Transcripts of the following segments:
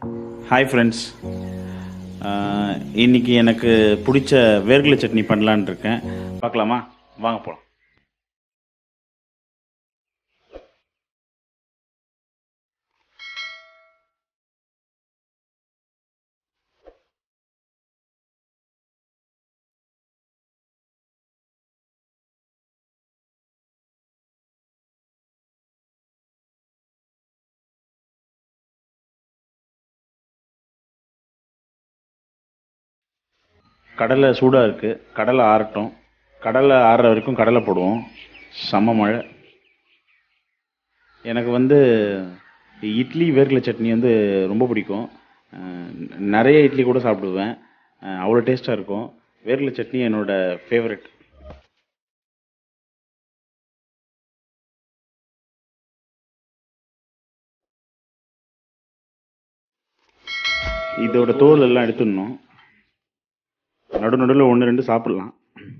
hi friends இன்னைக்கு எனக்கு பிடிச்ச வேர்க்கடலை சட்னி பண்ணலான்னு இருக்கேன் பார்க்கலாமா வாங்க போகலாம் கடலை சூடாக இருக்குது கடலை ஆறட்டும் கடலை ஆறுற வரைக்கும் கடலை போடுவோம் செம்ம மழை எனக்கு வந்து இட்லி வேர்க்கடலை சட்னி வந்து ரொம்ப பிடிக்கும் அஹ் நிறைய இட்லி கூட சாப்பிடுவேன் அஹ் அவ்வளோ டேஸ்ட்டாக இருக்கும் வேர்க்கடலை சட்னி என்னோட ஃபேவரட் இதோட தோல் எல்லாம் எடுத்துடணும் நடு நடுவில் ஒன்று ரெண்டு சாப்பிடலாம்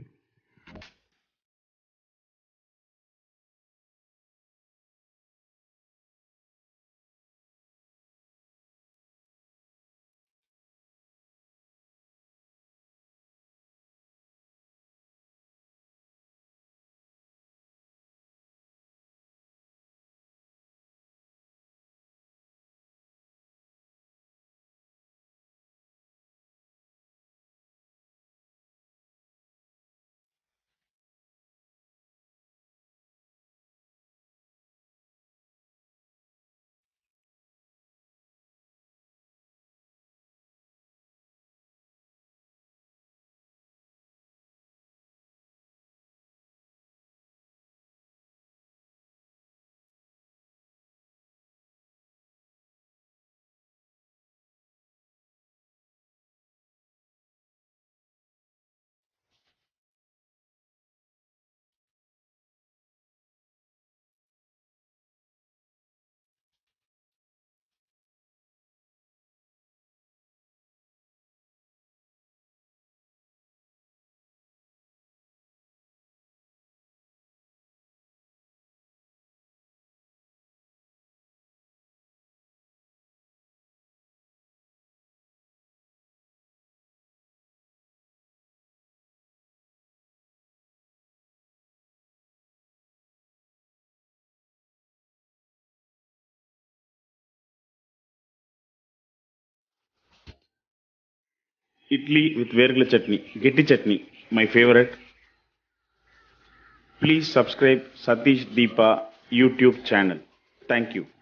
இட்லி வித் வேர்க்கடலை சட்னி கெட்டி chutney my favourite please subscribe Sathish Deepa YouTube channel thank you